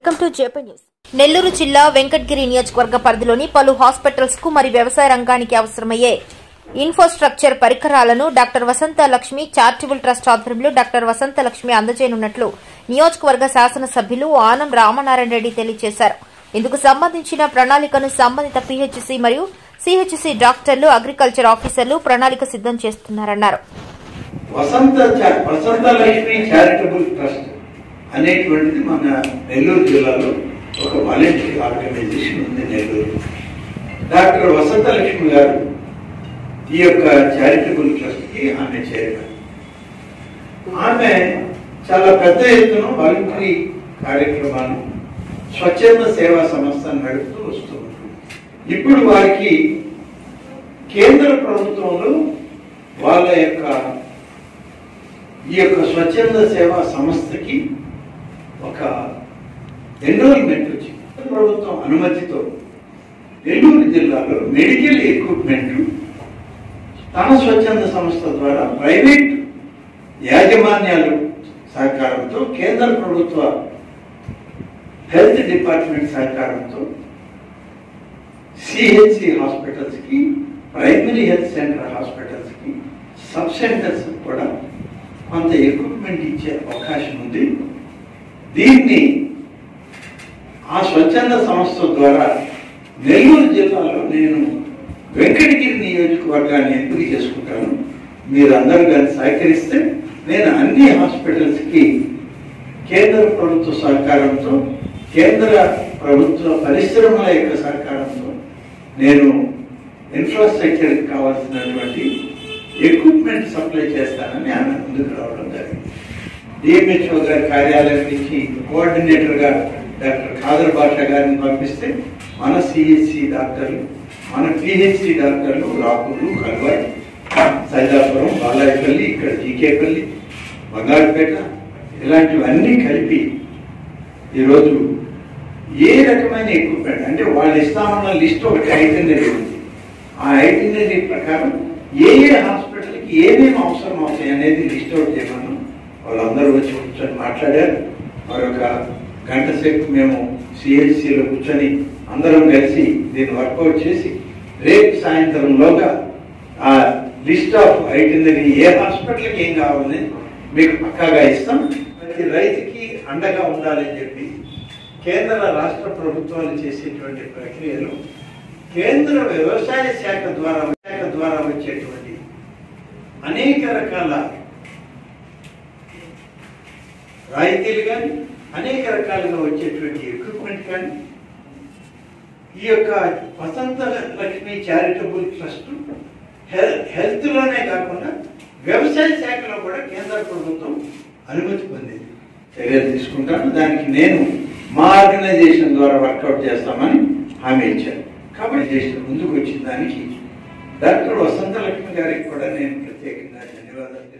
welcome to JP news Nellore జిల్లా వెంకటగిరి నియోజకవర్గ పరిధిలోని పలు హాస్పిటల్స్ కు మరియు వ్యవసాయ రంగానికి అవసరమయ్యే ఇన్ఫ్రాస్ట్రక్చర్ పరికరాలను doctor Vasantha Lakshmi charitable trust ఆధ్వర్యంలో డాక్టర్ వసంత లక్ష్మి అందజేయనున్నట్లు నియోజకవర్గ శాసనసభ్యులు ఆనం రామనారాయణ రెడ్డి తెలియజేశారు ఇందుకు సంబంధించిన ప్రణాళికను సంబంధిత పీహెచ్సీ మరియు సిహెచ్సి డాక్టర్లు అగ్రికల్చర్ ఆఫీసర్లు ప్రణాళిక సిద్దం చేస్తున్నారన్నారు వసంత చా- వసంత లక్ష్మి చారిటబుల్ ట్రస్ట్ అనేటువంటిది మన నెల్లూరు జిల్లాలో ఒక వాలంటరీ ఆర్గనైజేషన్ ఉంది నెల్లూరు డాక్టర్ వసంత లక్ష్మి గారు ఈ యొక్క చారిటబుల్ ట్రస్ట్ కి ఆమె చైర్మన్ ఆమె చాలా పెద్ద ఎత్తున వాలంటరీ కార్యక్రమాలు స్వచ్ఛంద సేవా సంస్థను నడుపుతూ వస్తూ ఉంటుంది ఇప్పుడు వారికి కేంద్ర ప్రభుత్వంలో వాళ్ళ యొక్క ఈ యొక్క స్వచ్ఛంద సేవా సంస్థకి ఒక ఎన్రోల్మెంట్ వచ్చింది ప్రభుత్వం అనుమతితో నెల్లూరు జిల్లాలో మెడికల్ ఎక్విప్మెంట్ తన స్వచ్ఛంద సంస్థ ద్వారా ప్రైవేట్ యాజమాన్యాలు సహకారంతో కేంద్ర ప్రభుత్వ హెల్త్ డిపార్ట్మెంట్ సహకారంతో సిహెచ్సి హాస్పిటల్స్ కి ప్రైమరీ హెల్త్ సెంటర్ హాస్పిటల్స్ కి సబ్ సెంటర్స్ కూడా కొంత ఎక్విప్మెంట్ ఇచ్చే అవకాశం ఉంది దీన్ని ఆ స్వచ్ఛంద సంస్థ ద్వారా నెల్లూరు జిల్లాలో నేను వెంకటగిరి నియోజకవర్గాన్ని ఎంపిక చేసుకుంటాను మీరందరూ కానీ సహకరిస్తే నేను అన్ని హాస్పిటల్స్ కి కేంద్ర ప్రభుత్వ సహకారంతో కేంద్ర ప్రభుత్వ పరిశ్రమల యొక్క సహకారంతో నేను ఇన్ఫ్రాస్ట్రక్చర్ కావాల్సినటువంటి ఎక్విప్మెంట్ సప్లై చేస్తానని ఆమె ముందుకు రావడం జరిగింది డిఎంహెచ్ఓ గారి కార్యాలయం నుంచి కోఆర్డినేటర్ గా డాక్టర్ ఖాదర్ బాషా గారిని పంపిస్తే మన సిహెచ్సి డాక్టర్లు మన పిహెచ్సి డాక్టర్లు రాకులు కల్వాయి సైదాపురం బాలాయపల్లి ఇక్కడ జీకేపల్లి బంగారుపేట ఇలాంటివన్నీ కలిపి ఈరోజు ఏ రకమైన ఎక్విప్మెంట్ అంటే వాళ్ళు ఇస్తామన్న లిస్ట్ ఒకటి ఐటనరీ ఉంది ఆ ఐటనరీ ప్రకారం ఏ ఏ హాస్పిటల్కి ఏమేమి అవసరం అవుతాయి అనేది లిస్ట్ అవుట్ చేయమన్నాం వాళ్ళందరూ వచ్చి కూర్చొని మాట్లాడారు మరొక గంట సేపు మేము సిహెచ్సిలో కూర్చొని అందరం కలిసి దీన్ని వర్కౌట్ చేసి రేపు సాయంత్రంలోగా ఆ లిస్ట్ ఆఫ్ ఐటనరీ ఏ హాస్పిటల్కి ఏం కావాలని మీకు పక్కాగా ఇస్తాం ప్రతి రైతుకి అండగా ఉండాలని చెప్పి కేంద్ర రాష్ట్ర ప్రభుత్వాలు చేసేటువంటి ప్రక్రియలో కేంద్ర వ్యవసాయ శాఖ ద్వారా శాఖ ద్వారా వచ్చేటువంటి అనేక రకాల రాయితీలు కానీ అనేక రకాలుగా వచ్చేటువంటి ఎక్విప్మెంట్ కానీ ఈ యొక్క Vasantha Lakshmi charitable trust health health లోనే కాకుండా వ్యవసాయ శాఖలో కూడా కేంద్ర ప్రభుత్వం అనుమతి పొందింది చర్యలు తీసుకుంటాను దానికి నేను మా ఆర్గనైజేషన్ ద్వారా వర్కౌట్ చేస్తామని హామీ ఇచ్చాను కాబట్టి చేసిన ముందుకు వచ్చిన దానికి డాక్టర్ వసంత లక్ష్మి గారికి కూడా నేను ప్రత్యేకంగా ధన్యవాదాలు